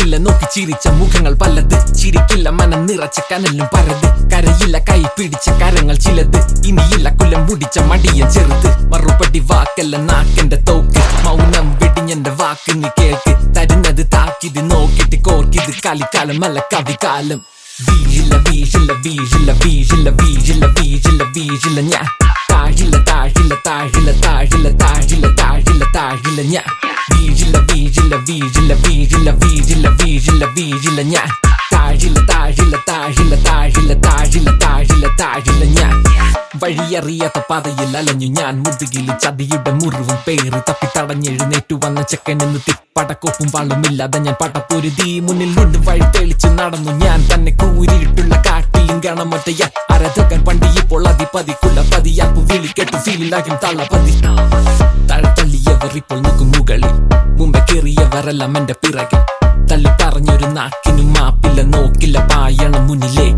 കണ്ടില്ല നോക്കി ചിരിച്ച മുഖങ്ങൾ പലത് ചിരിക്കില്ല മനം നിറച്ച കനലും പരത് കരയില്ല കൈ പിടിച്ച കരങ്ങൾ ചിലത് ഇനിയില്ല കുലം മുടിച്ച മടിയൻ ചെറുത് മറുപടി വാക്കല്ല നാക്കെന്റെ തോക്ക് മൗനം വെടിഞ്ഞെന്റെ വാക്ക് നീ കേൾക്ക് തരുന്നത് താക്കിത് നോക്കിട്ട് കോർക്കിത് കളിക്കാലമല്ല കവികാലം വീഴില്ല വീഴില്ല വീഴില്ല വീഴില്ല വീഴില്ല വീഴില്ല വീഴില്ല ഞാൻ താഴില്ല താഴില്ല താഴില്ല താഴില്ല താഴില്ല താഴില്ല താഴില്ല ഞാൻ വീഴില്ല വീഴില്ല വീഴില്ല വീഴില്ല വീഴില്ല വീഴില്ല വീഴില്ല ഞാൻ താഴില്ല താഴില്ല താഴില്ല താഴില്ല താഴില്ല താഴില്ല താഴില്ല ഞാൻ വഴിയറിയാത്ത പാതയിൽ അലഞ്ഞു ഞാൻ മുതുകിൽ ചതിയുടെ മുറിവും പേര് തപ്പി തടഞ്ഞെഴുന്നേറ്റു വന്ന ചെക്കനെന്ന് തിപ്പടക്കോപ്പും വാളുമില്ലാതെ ഞാൻ പടപ്പൊരുതി മുന്നിൽ കൊണ്ട് വഴി തെളിച്ച് നടന്നു ഞാൻ തന്നെ കൂരിയിട്ടുള്ള കാട്ടിലും ഗണമൊറ്റയ അരതകൻ പണ്ടി ഇപ്പോൾ അതിപതിക്കുള്ള പതിയാപ്പു വിളിക്കെട്ടു ഫീലിലാകും തള്ളപതി തഴത്തള്ളിയവർ ഇപ്പോൾ നോക്കും മുകളിൽ മുമ്പേ കയറിയവരെല്ലാം എന്റെ പിറകിൽ തള്ളി പറഞ്ഞൊരു നാക്കിനും മാപ്പില്ല നോക്കില്ല പായണം മുന്നിലേക്ക്